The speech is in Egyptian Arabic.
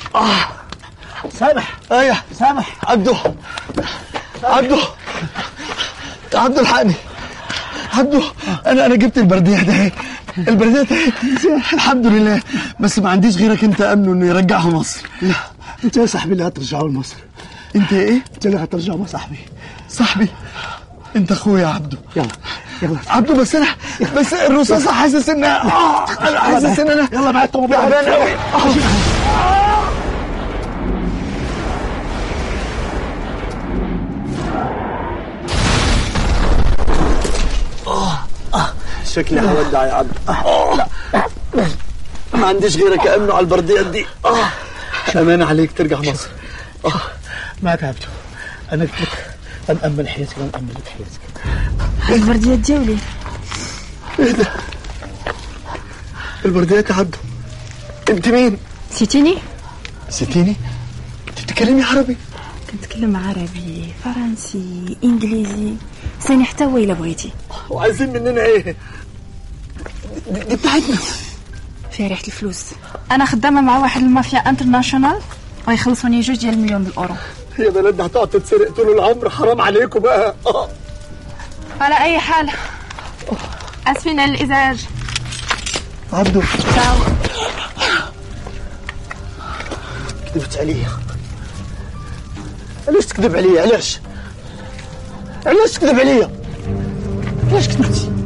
سامح ايه سامح عبدو عبدو عبدو الحقني عبدو انا انا جبت البرديه ده البرديه ده الحمد لله بس ما عنديش غيرك انت امنه انه يرجعها مصر لا انت يا صاحبي اللي هترجعه لمصر انت ايه انت اللي هترجعه يا صاحبي صاحبي انت اخويا يا عبدو يلا يلا عبدو بس انا بس الرصاصه حاسس انها اه انا حاسس ان انا يلا معاك الطوموبيل تعبان قوي شكلي هودع يا عبد لا ما عنديش غيرك امنه على البرديه دي اه امان عليك ترجع مصر ما تعبتوا انا قلت لك نأمن حياتك ونأمن لك حياتك البردية ديالي البرديات يا عبدو انت مين؟ نسيتيني ستيني؟ انت بتتكلمي عربي؟ كنتكلم عربي فرنسي انجليزي ثاني حتى هو الا بغيتي وعايزين مننا ايه؟ دي, دي بتاعتنا فيها ريحه الفلوس انا خدامه مع واحد المافيا انترناشونال ويخلصوني جوج ديال المليون بالاورو يا بلدنا هتقعد تتسرق طول العمر حرام عليكم بقى آه. على اي حال اسفين على الازعاج عبدو تاو كذبت عليا علاش تكذب عليا علاش علاش تكذب عليا علاش كذبتي